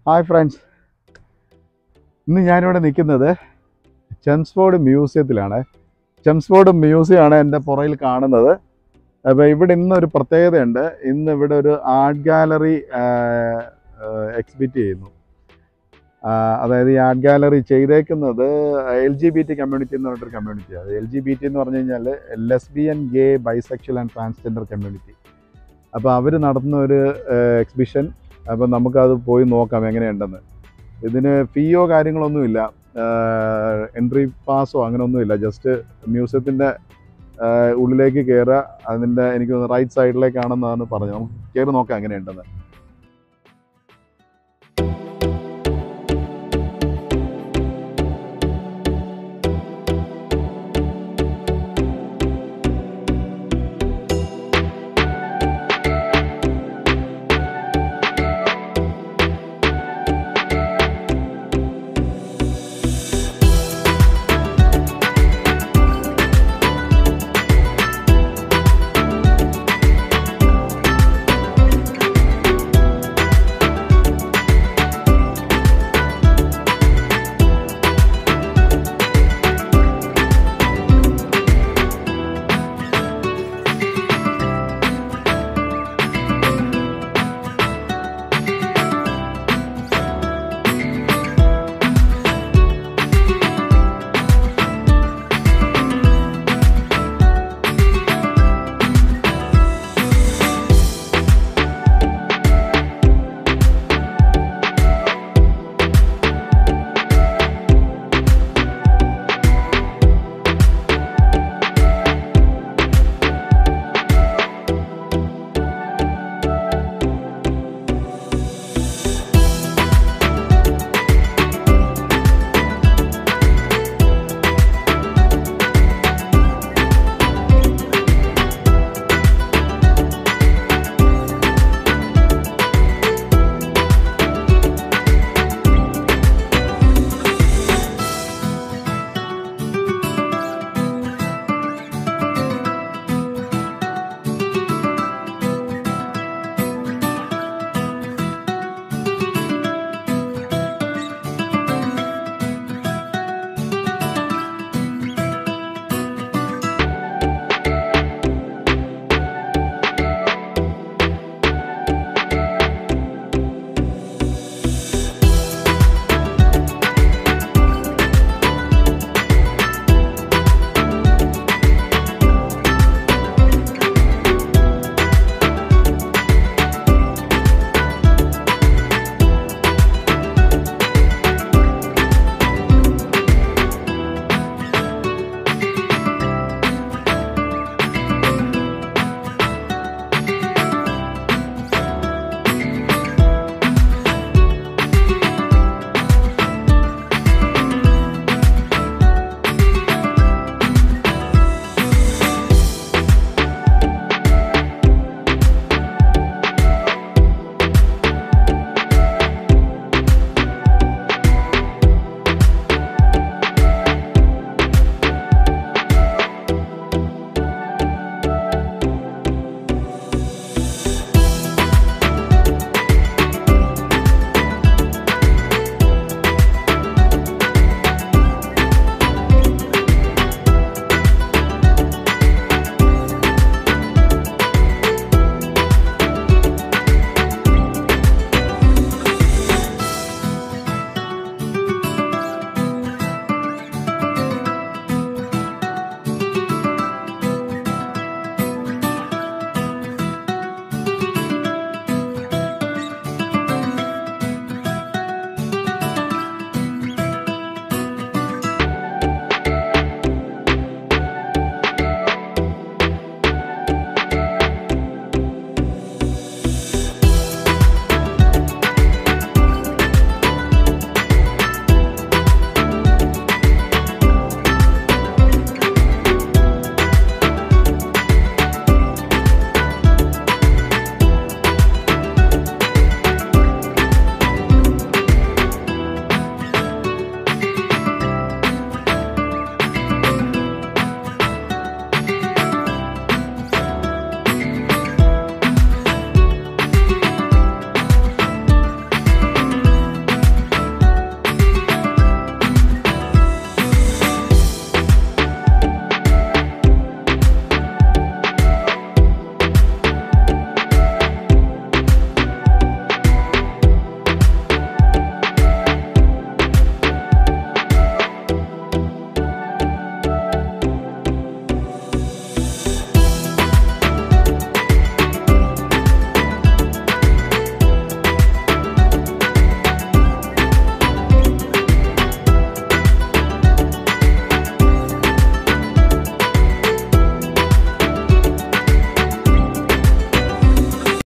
hi friends ഇന്ന് ഞാനിവിടെ നിൽക്കുന്നത് ചെംസ്ഫോർഡ് മ്യൂസിയത്തിലാണ് ചെംസ്ഫോർഡ് മ്യൂസിയമാണ് എൻ്റെ പുറയിൽ കാണുന്നത് അപ്പോൾ ഇവിടെ ഇന്നൊരു പ്രത്യേകതയുണ്ട് ഇന്ന് ഇവിടെ ഒരു ആർട്ട് ഗാലറി എക്സിബിറ്റ് ചെയ്യുന്നു ആ, അതായത് ഈ ആർട്ട് ഗാലറി ചെയ്തേക്കുന്നത് L G B T community എന്ന് പറഞ്ഞിട്ടൊരു കമ്മ്യൂണിറ്റിയാണ് എൽ ജി ബി ടി എന്ന് പറഞ്ഞു കഴിഞ്ഞാൽ lesbian gay bisexual and transgender community അപ്പോൾ അവർ നടത്തുന്ന ഒരു എക്സിബിഷൻ അപ്പോൾ നമുക്കത് പോയി നോക്കാം എങ്ങനെയുണ്ടെന്ന് ഇതിന് ഫീയോ കാര്യങ്ങളൊന്നുമില്ല എൻട്രി പാസോ അങ്ങനെയൊന്നുമില്ല ജസ്റ്റ് മ്യൂസിയത്തിൻ്റെ ഉള്ളിലേക്ക് കയറുക അതിൻ്റെ എനിക്ക് റൈറ്റ് സൈഡിലേക്കാണെന്നാണ് പറഞ്ഞത് നമുക്ക് കയറി നോക്കാം എങ്ങനെയുണ്ടെന്ന്